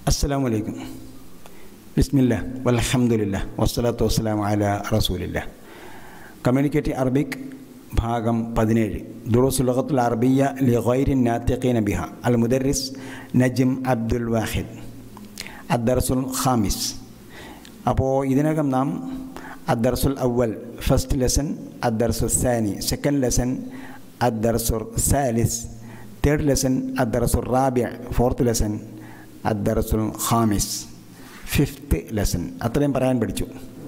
അസ്സലാമു അലൈക്കും ബിസ്മില്ല വൽഹംദുലില്ല വസ്സലാത്തു വസ്സലാം അല റസൂലില്ല കമ്മ്യൂണിക്കേറ്റ് അറബിക് ഭാഗം പതിനേഴ് ദുറൂസുലഖത്തുൽ അറബിയ ലി ഗൈരിൻ നാത്തിഖീന ബിഹ അൽ മുദരിസ് നജിം അബ്ദുൽ വാഹിദ് അദ്ദർസുൽ ഖാമിസ് അപ്പോൾ ഇതിനകം നാം അദ്ദർസുൽ അവൽ ഫസ്റ്റ് ലെസൺ അദ്ദർസുൽ സാനി സെക്കൻഡ് ലെസൺ അദ്ദർസുൽ സാലിസ് തേർഡ് ലെസൺ അദ്ദർസുൽ റാബിയ ഫോർത്ത് ലെസൺ അദ്ദർസുൽ ഖാമിസ് ഫിഫ്ത്ത് ലെസൺ അത്രയും പറയാൻ പഠിച്ചു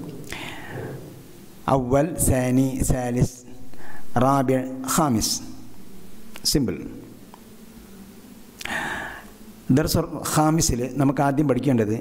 അവൽ സാനി സാലിസ് റാബിയ ഖാമിസ് സിമ്പിൾ ദർസുൽ ഖാമിസിൽ നമുക്ക് ആദ്യം പഠിക്കേണ്ടത്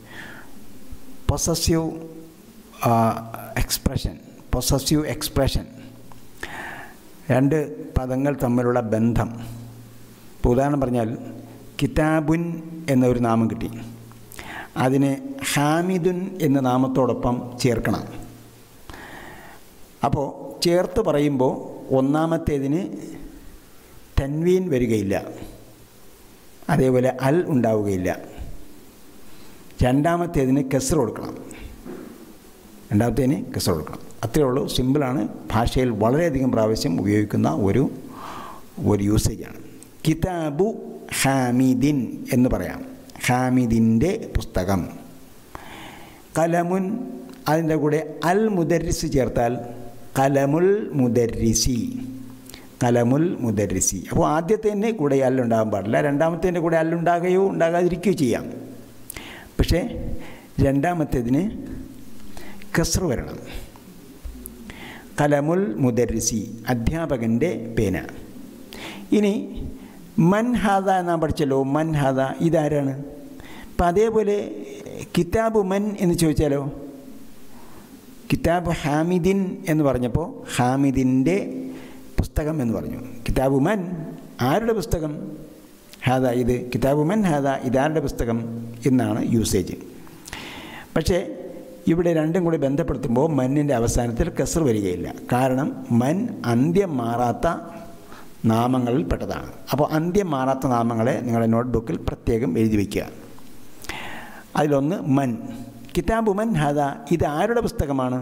പൊസസീവ് എക്സ്പ്രഷൻ പൊസസീവ് എക്സ്പ്രഷൻ രണ്ട് പദങ്ങൾ തമ്മിലുള്ള ബന്ധം ഇപ്പോൾ ഉദാഹരണം പറഞ്ഞാൽ കിതാബുൻ എന്നൊരു നാമം കിട്ടി അതിനെ ഹാമിദുൻ എന്ന നാമത്തോടൊപ്പം ചേർക്കണം അപ്പോൾ ചേർത്ത് പറയുമ്പോൾ ഒന്നാമത്തേതിന് തൻവീൻ വരികയില്ല അതേപോലെ അൽ ഉണ്ടാവുകയില്ല രണ്ടാമത്തേതിന് കെസർ കൊടുക്കണം രണ്ടാമത്തേതിന് കെസർ കൊടുക്കണം അത്രയേ ഉള്ളൂ സിമ്പിളാണ് ഭാഷയിൽ വളരെയധികം പ്രാവശ്യം ഉപയോഗിക്കുന്ന ഒരു ഒരു യൂസേജാണ് കിതാബു ഹാമിദിൻ എന്ന് പറയാം ഹാമിദിൻ്റെ പുസ്തകം കലമുൻ അതിൻ്റെ കൂടെ അൽ മുദരിസ് ചേർത്താൽ കലമുൽ മുദരിസി കലമുൽ മുദരിസി അപ്പോൾ ആദ്യത്തേൻ്റെ കൂടെ അല്ലുണ്ടാകാൻ പാടില്ല രണ്ടാമത്തേൻ്റെ കൂടെ അല്ലുണ്ടാകുകയോ ഉണ്ടാകാതിരിക്കുകയോ ചെയ്യാം പക്ഷേ രണ്ടാമത്തേതിന് കസ്ർ വരണം കലമുൽ മുദരിസി അധ്യാപകൻ്റെ പേന ഇനി മൻഹാദ എന്നാ പഠിച്ചല്ലോ മൻഹാദ ഇതാരാണ് അപ്പം അതേപോലെ കിതാബ് മൻ എന്ന് ചോദിച്ചാലോ കിതാബ് ഹാമിദിൻ എന്ന് പറഞ്ഞപ്പോൾ ഹാമിദിൻ്റെ പുസ്തകം എന്ന് പറഞ്ഞു കിതാബ് മൻ ആരുടെ പുസ്തകം ഹാദ ഇത് കിതാബ് മൻ ഹാദ ഇതാരുടെ പുസ്തകം എന്നാണ് യൂസേജ് പക്ഷേ ഇവിടെ രണ്ടും കൂടി ബന്ധപ്പെടുത്തുമ്പോൾ മന്നിൻ്റെ അവസാനത്തിൽ കസർ വരികയില്ല കാരണം മൻ അന്ത്യം മാറാത്ത നാമങ്ങളിൽ പെട്ടതാണ് അപ്പോൾ അന്ത്യം മാറാത്ത നാമങ്ങളെ നിങ്ങളുടെ നോട്ട്ബുക്കിൽ പ്രത്യേകം എഴുതി വയ്ക്കുക അതിലൊന്ന് മൻ കിതാബ് മൻ ഹദ ഇത് ആരുടെ പുസ്തകമാണ്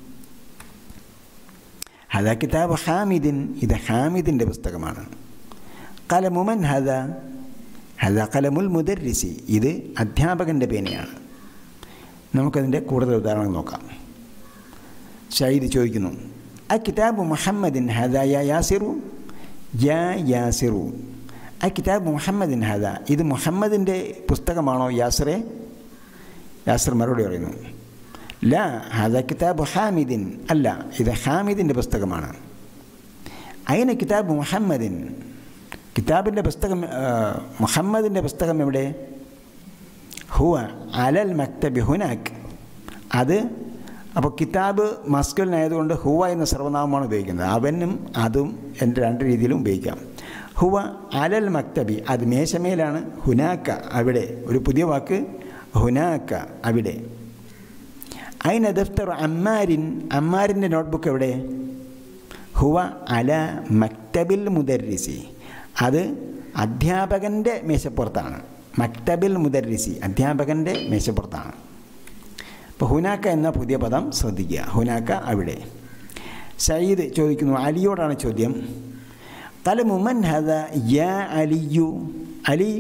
ഹദ കിതാബ് ഹാമിദിൻ ഇത് ഹാമിദിൻ്റെ പുസ്തകമാണ് കലമുമൻ ഹദ ഹദ കലമുൽ മുദരിസി ഇത് അധ്യാപകൻ്റെ പേനയാണ് നമുക്കതിൻ്റെ കൂടുതൽ ഉദാഹരണം നോക്കാം ഷഹീദ് ചോദിക്കുന്നു ആ കിതാബ് മുഹമ്മദിൻ ഹദ യാ യാസിറു യാ യാസിറു ആ കിതാബ് മുഹമ്മദിൻ ഹദ ഇത് മുഹമ്മദിൻ്റെ പുസ്തകമാണോ യാസിറെ യാസിർ മറുപടി പറയുന്നു ല ഹദ കിതാബ് ഹാമിദിൻ അല്ല ഇത് ഹാമിദിൻ്റെ പുസ്തകമാണ് അയിന് കിതാബ് മുഹമ്മദിൻ കിതാബിൻ്റെ പുസ്തകം മുഹമ്മദിൻ്റെ പുസ്തകം എവിടെ ഹുവ അലൽ മക്തബി ഹുനാക്ക് അത് അപ്പോൾ കിതാബ് മസ്കുലിനായതുകൊണ്ട് ഹുവ എന്ന സർവനാമമാണ് ഉപയോഗിക്കുന്നത് അവനും അതും എൻ്റെ രണ്ട് രീതിയിലും ഉപയോഗിക്കാം ഹുവ അലൽ മക്തബി അത് മേശമേലാണ് ഹുനാക്ക അവിടെ ഒരു പുതിയ വാക്ക് ഹുനാക്ക അവിടെ അയിന ദഫ്തർ അമ്മാരിൻ അമ്മാരിൻ്റെ നോട്ട്ബുക്ക് എവിടെ ഹുവ അല മക്തബിൽ മുദരിസി അത് അധ്യാപകൻ്റെ മേശപ്പുറത്താണ് മക്തബിൽ മുദരിസി അധ്യാപകൻ്റെ മേശപ്പുറത്താണ് അപ്പോൾ ഹുനാക്ക എന്ന പുതിയ പദം ശ്രദ്ധിക്കുക ഹുനാക്ക അവിടെ സയ്യിദ് ചോദിക്കുന്നു അലിയോടാണ് ചോദ്യം കലമുമൻ ഹദ യാ അലിയു അലി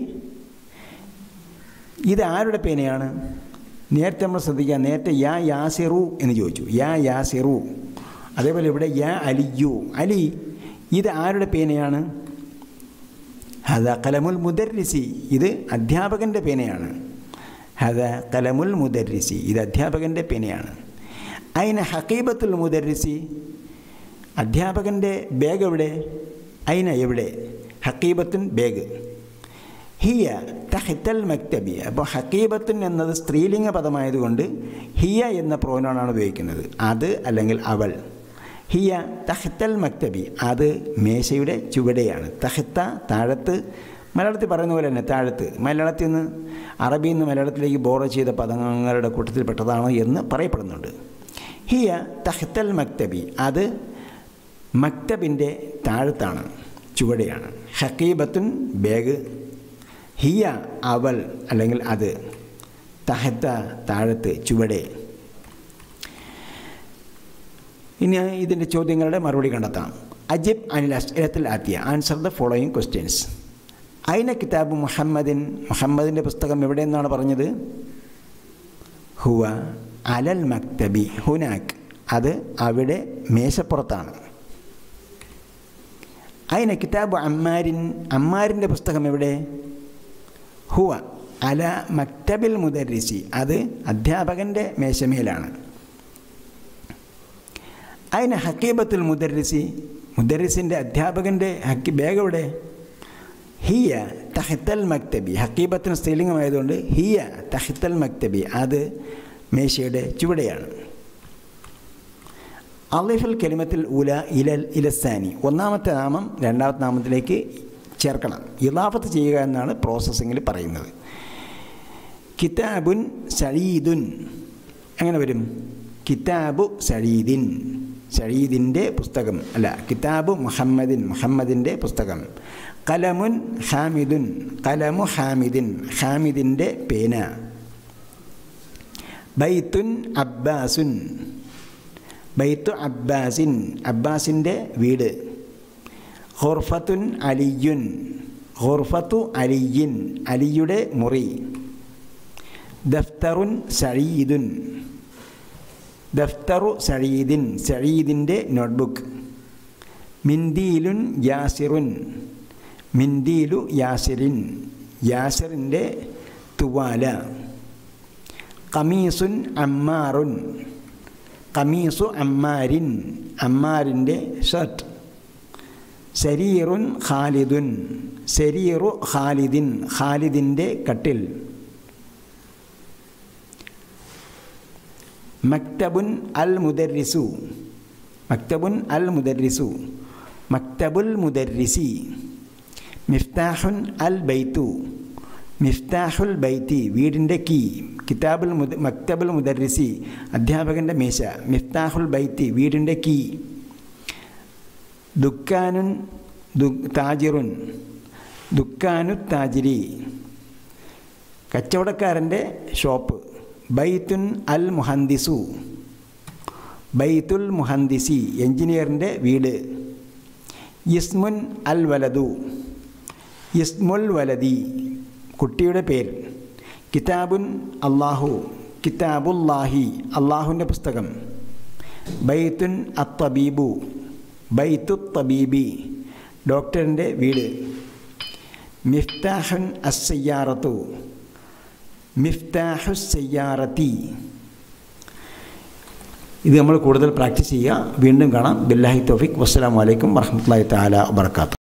ഇത് ആരുടെ പേനയാണ് നേരത്തെ നമ്മൾ ശ്രദ്ധിക്കുക നേരത്തെ യാ യാസിറു എന്ന് ചോദിച്ചു യാ യാസിറു അതേപോലെ ഇവിടെ യാ അലിയു അലി ഇത് ആരുടെ പേനയാണ് ഹദ കലമുൽ മുദരിസി ഇത് അധ്യാപകൻ്റെ പേനയാണ് ഹദ കലമുൽ മുദരിസി ഇത് അധ്യാപകൻ്റെ പേനയാണ് അയിന ഹക്കീബത്തുൽ മുദരിസി അധ്യാപകൻ്റെ ബാഗ് എവിടെ അയിന എവിടെ ഹക്കീബത്തുൻ ബാഗ് ഹിയ തഹിത്തൽ മക്തബി അപ്പോൾ ഹക്കീബത്തുൻ എന്നത് സ്ത്രീലിംഗ പദമായതുകൊണ്ട് ഹിയ എന്ന പ്രോനാണ് ഉപയോഗിക്കുന്നത് അത് അല്ലെങ്കിൽ അവൾ ഹിയ തഹത്തൽ മക്തബി അത് മേശയുടെ ചുവടെയാണ് തഹത്ത താഴത്ത് മലയാളത്തിൽ പറയുന്ന പോലെ തന്നെ താഴത്ത് മലയാളത്തിൽ നിന്ന് അറബിയിൽ നിന്ന് മലയാളത്തിലേക്ക് ബോറ ചെയ്ത പദങ്ങളുടെ കൂട്ടത്തിൽപ്പെട്ടതാണ് എന്ന് പറയപ്പെടുന്നുണ്ട് ഹിയ തഹത്തൽ മക്തബി അത് മക്തബിൻ്റെ താഴത്താണ് ചുവടെയാണ് ഹക്കീബത്തുൻ ബാഗ് ഹിയ അവൾ അല്ലെങ്കിൽ അത് തഹത്ത താഴത്ത് ചുവടെ ഇനി ഇതിൻ്റെ ചോദ്യങ്ങളുടെ മറുപടി കണ്ടെത്താം അജിബ് അനിൽ അസ്ലത്തിൽ ആത്തിയ ആൻസർ ദ ഫോളോയിങ് ക്വസ്റ്റ്യൻസ് അയിന കിതാബ് മുഹമ്മദിൻ മുഹമ്മദിൻ്റെ പുസ്തകം എവിടെ നിന്നാണ് പറഞ്ഞത് ഹുവ അലൽ മക്തബി ഹുനാക്ക് അത് അവിടെ മേശപ്പുറത്താണ് അയിന കിതാബ് അമ്മാരിൻ അമ്മാരിൻ്റെ പുസ്തകം എവിടെ ഹുവ അല മക്തബിൽ മുദരിസി അത് അധ്യാപകൻ്റെ മേശമേലാണ് അതിന് ഹക്കീബത്തുൽ മുദരിസി മുദരിസിൻ്റെ അധ്യാപകൻ്റെ ഹക്കി ബാഗ് എവിടെ ഹിയ തഹിത്തൽ മക്തബി ഹക്കീബത്തിന് സ്ത്രീലിംഗമായതുകൊണ്ട് ഹിയ തഹിത്തൽ മക്തബി അത് മേശയുടെ ചുവടെയാണ് അലിഫുൽ കലിമത്തിൽ ഉല ഇലൽ ഇലസാനി ഒന്നാമത്തെ നാമം രണ്ടാമത്തെ നാമത്തിലേക്ക് ചേർക്കണം ഇലാഫത്ത് ചെയ്യുക എന്നാണ് പ്രോസസ്സിങ്ങിൽ പറയുന്നത് കിതാബുൻ സഴീദുൻ എങ്ങനെ വരും കിതാബു സഴീദിൻ സഴീദിൻ്റെ പുസ്തകം അല്ല കിതാബു മുഹമ്മദിൻ മുഹമ്മദിൻ്റെ പുസ്തകം കലമുൻ ഹാമിദുൻ കലമു ഹാമിദിൻ ഹാമിദിൻ്റെ പേന ബൈത്തുൻ അബ്ബാസുൻ ബൈത്തു അബ്ബാസിൻ അബ്ബാസിൻ്റെ വീട് ഖുർഫത്തുൻ അലിയുൻ ഖുർഫത്തു അലിയിൻ അലിയുടെ മുറി ദഫ്തറുൻ സഴീദുൻ ദഫ്തറു സഴീദിൻ സഴീദിൻ്റെ നോട്ട്ബുക്ക് മിന്ദീലുൻ യാസിറുൻ മിന്ദീലു യാസിറിൻ യാസിറിൻ്റെ തുവാല കമീസുൻ അമ്മാറുൻ കമീസു അമ്മാരിൻ അമ്മാരിൻ്റെ ഷർട്ട് ശരീറുൻ ഖാലിദുൻ ശരീറു ഖാലിദിൻ ഖാലിദിൻ്റെ കട്ടിൽ മക്തബുൻ അൽ മുദരിസു മക്തബുൻ അൽ മുദരിസു മക്തബുൽ മുദരിസി മിഫ്താഹുൻ അൽ ബൈത്തു മിഫ്താഹുൽ ബൈത്തി വീടിൻ്റെ കീ കിതാബുൽ മുദ മക്തബുൽ മുദരിസി അധ്യാപകൻ്റെ മേശ മിഫ്താഹുൽ ബൈത്തി വീടിൻ്റെ കീ ദുക്കാനുൻ ദു താജിറുൻ ദുക്കാനു താജിരി കച്ചവടക്കാരൻ്റെ ഷോപ്പ് ബൈത്തുൻ അൽ മുഹന്ദിസു ബൈത്തുൽ മുഹന്ദിസി എഞ്ചിനീയറിൻ്റെ വീട് ഇസ്മുൻ അൽ വലതു ഇസ്മുൽ വലതി കുട്ടിയുടെ പേര് കിതാബുൻ അള്ളാഹു കിതാബുല്ലാഹി അള്ളാഹുവിൻ്റെ പുസ്തകം ബൈത്തുൻ അത്തബീബു ബൈത്തു തബീബി ഡോക്ടറിൻ്റെ വീട് മിഫ്താഹുൻ അസയ്യാറത്തു മിഫ്താഹു സയ്യാറത്തി ഇത് നമ്മൾ കൂടുതൽ പ്രാക്ടീസ് ചെയ്യുക വീണ്ടും കാണാം ബില്ലാഹി തോഫിക് വസ്സലാമലൈക്കും വർഹമത്തല്ലാഹി താല വാത്തു